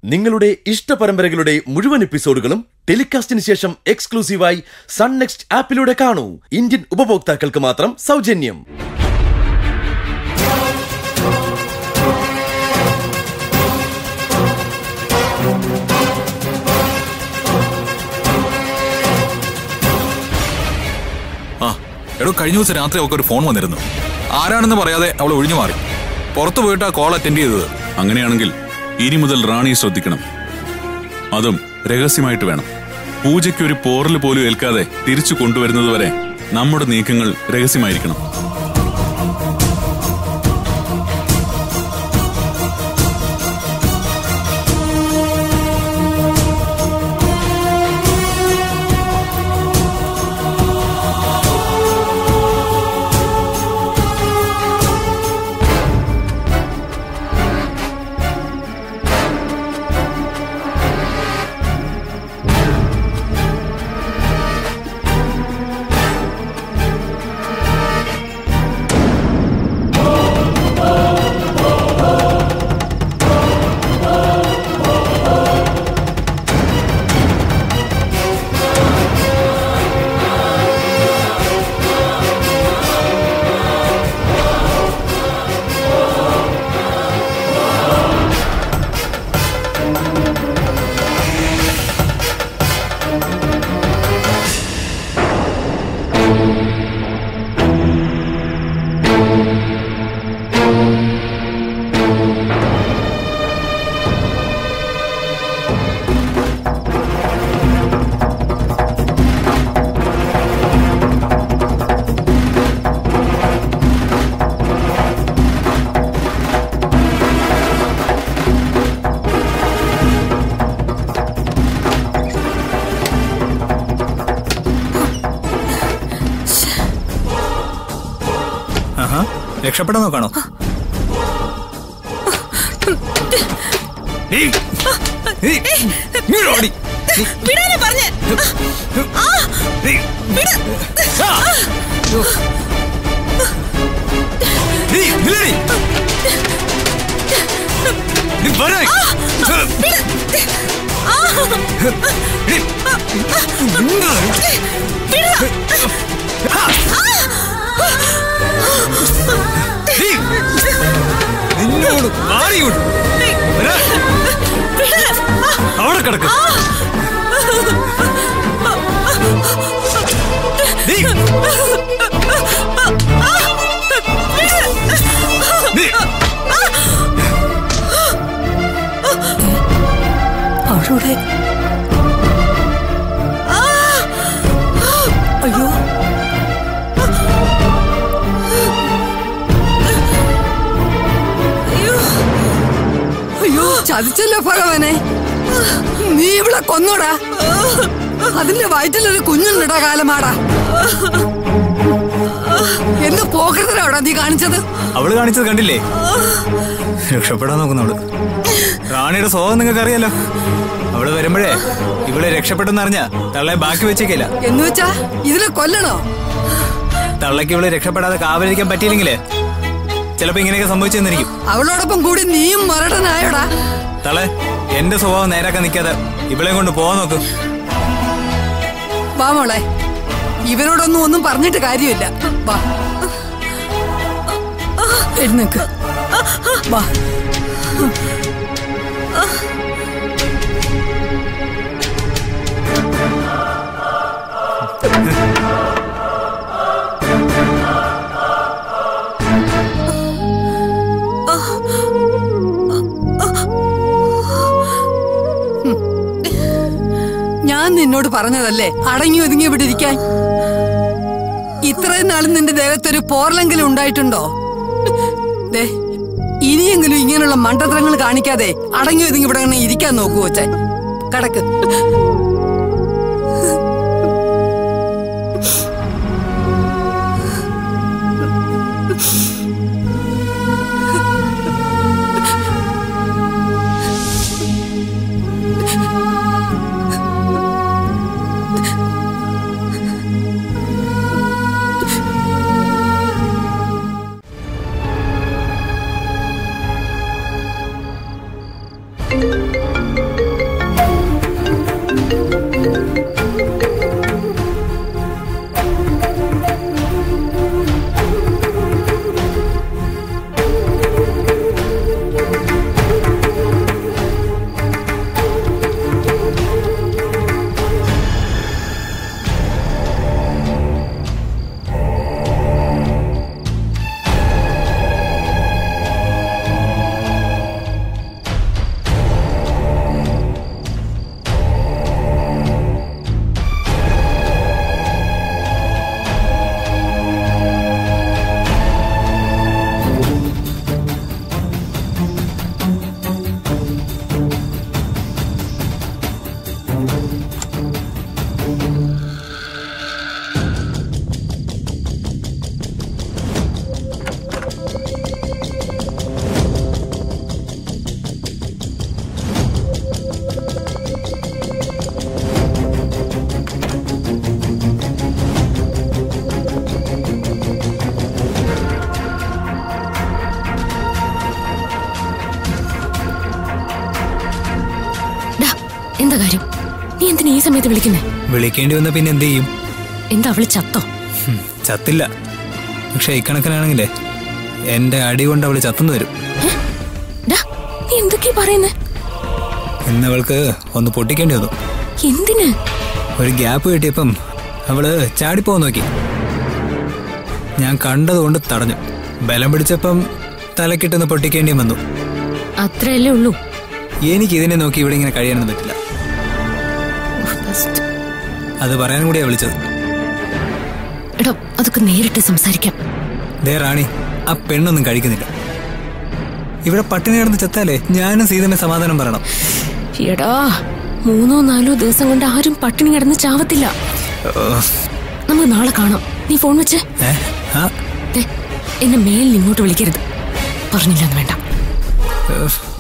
നിങ്ങളുടെ ഇഷ്ട പരമ്പരകളുടെ മുഴുവൻ എപ്പിസോഡുകളും ടെലികാസ്റ്റിന് ശേഷം എക്സ്ക്ലൂസീവായി സൺ നെക്സ്റ്റ് ആപ്പിലൂടെ കാണൂ ഇന്ത്യൻ ഉപഭോക്താക്കൾക്ക് മാത്രം സൗജന്യം ആ എടോ കഴിഞ്ഞ ദിവസം രാത്രി അവൾക്ക് ഒരു ഫോൺ വന്നിരുന്നു ആരാണെന്ന് പറയാതെ അവൾ ഒഴിഞ്ഞു മാറി പുറത്തു പോയിട്ട് ആ കോൾ അറ്റൻഡ് ചെയ്തത് അങ്ങനെയാണെങ്കിൽ ഇനി മുതൽ റാണിയെ ശ്രദ്ധിക്കണം അതും രഹസ്യമായിട്ട് വേണം പൂജയ്ക്ക് ഒരു പോറൽ പോലും ഏൽക്കാതെ തിരിച്ചു കൊണ്ടുവരുന്നതുവരെ നമ്മുടെ നീക്കങ്ങൾ രഹസ്യമായിരിക്കണം ആഹാ രക്ഷപ്പെടാൻ നോക്കാണോ ഏയ്, ഏയ്, ഇങ്ങോട്ട് ഓടി. വിടാനാ പറഞ്ഞേ ഏയ്, ആ. ഏയ്, നില്ലെടി. നീ വരാൻ. ഏയ്, എന്താ? ആ. ഏയ്, നിന്നോട് മാറിയോട് വരാൻ. അവിടെ കിടക്ക് നീ നീ അവളുടെ അയ്യോ അയ്യോ അയ്യോ ചതിച്ചല്ലോ ഭഗവാനെ നീ ഇവിടെ കൊന്നോടാ അതിന്റെ വയറ്റിലൊരു കുഞ്ഞുണ്ടടാ കാലമാടാ എന്ത് പോക്കത്തിലാടാ നീ കാണിച്ചത് അവള് കാണിച്ചത് കണ്ടില്ലേ രക്ഷപ്പെടാൻ നോക്കുന്നവള് റാണിയുടെ സ്വഭാവം നിങ്ങൾക്ക് അറിയാലോ അവള് വരുമ്പോഴേ ഇവളെ രക്ഷപ്പെട്ടെന്ന് അറിഞ്ഞ തള്ളെ ബാക്കി വെച്ചേക്കില്ല എന്ന് വെച്ചാ ഇതിനെ കൊല്ലണോ തള്ളക്ക് ഇവള് രക്ഷപ്പെടാതെ കാവലിരിക്കാൻ പറ്റിയില്ലെങ്കിലേ ചിലപ്പോ ഇങ്ങനെയൊക്കെ സംഭവിച്ചെന്നിരിക്കും അവളോടൊപ്പം കൂടി നീയും മരടനായോടാ തള്ളെ എന്റെ സ്വഭാവം നേരാക്കാൻ നിൽക്കാതെ ഇവളെ കൊണ്ട് പോവാൻ നോക്ക് വാ മോളെ ഇവനോടൊന്നും ഒന്നും പറഞ്ഞിട്ട് കാര്യമില്ല വാ എഴുന്നേക്ക് വാ ഞാൻ നിന്നോട് പറഞ്ഞതല്ലേ അടങ്ങി ഒതുങ്ങി ഇവിടെ ഇരിക്കാൻ ഇത്രയും നാളും നിന്റെ ദേഹത്തൊരു പോർലെങ്കിലും ഉണ്ടായിട്ടുണ്ടോ ദേ ഇനിയെങ്കിലും ഇങ്ങനെയുള്ള മണ്ടത്തരങ്ങൾ കാണിക്കാതെ അടങ്ങി ഒതുങ്ങി ഇവിടെ അങ്ങനെ ഇരിക്കാൻ നോക്കൂ കൊച്ചെ കടക്ക് എന്താ കാര്യം നീ എന്തിനാ ഈ സമയത്ത് വിളിക്കുന്നേ വിളിക്കേണ്ടി വന്ന പിന്നെ എന്ത് ചെയ്യും എന്താ അവള് ചത്തോ ഹും, ചത്തില്ല പക്ഷെ ഇക്കണക്കിനാണെങ്കിലേ എന്റെ അടി കൊണ്ട് അവള് ചത്തുന്നു വരും ഏ? ഡാ, നീ എന്തൊക്കെയാ പറയുന്നേ ഇന്ന് അവൾക്ക് ഒന്ന് പൊട്ടിക്കേണ്ടി വന്നു എന്തിന് ഒരു ഗ്യാപ്പ് കിട്ടിയപ്പം അവള് ചാടിപ്പോ നോക്കി ഞാൻ കണ്ടതുകൊണ്ട് തടഞ്ഞു ബലം പിടിച്ചപ്പം തലക്കിട്ടൊന്ന് പൊട്ടിക്കേണ്ടിയും വന്നു അത്രയല്ലേ ഉള്ളൂ എനിക്ക് ഇതിനെ നോക്കി ഇവിടെ ഇങ്ങനെ കഴിയാനൊന്നും പറ്റില്ല ഉഫ്, best. അത് പറയാനും കൂടിയാ വിളിച്ചത് എടോ അതൊക്കെ നേരിട്ട് സംസാരിക്കാം ദേ റാണി ആ പെണ്ണൊന്നും കഴിക്കുന്നില്ല ഇവിടെ പട്ടിണി കിടന്ന് ചത്താലേ ഞാനും സീതമ്മ സമാധാനം പറയണം എടാ മൂന്നോ നാലോ ദിവസം കൊണ്ട് ആരും പട്ടിണി കിടന്ന് ചാവത്തില്ല ഓ, നമുക്ക് നാളെ കാണാം നീ ഫോൺ വെച്ച് ഏ? ആ, ദേ, എന്നെ മേലിൽ ഇങ്ങോട്ട് വിളിക്കരുത് പറഞ്ഞില്ലെന്ന് വേണ്ട ഉഫ്.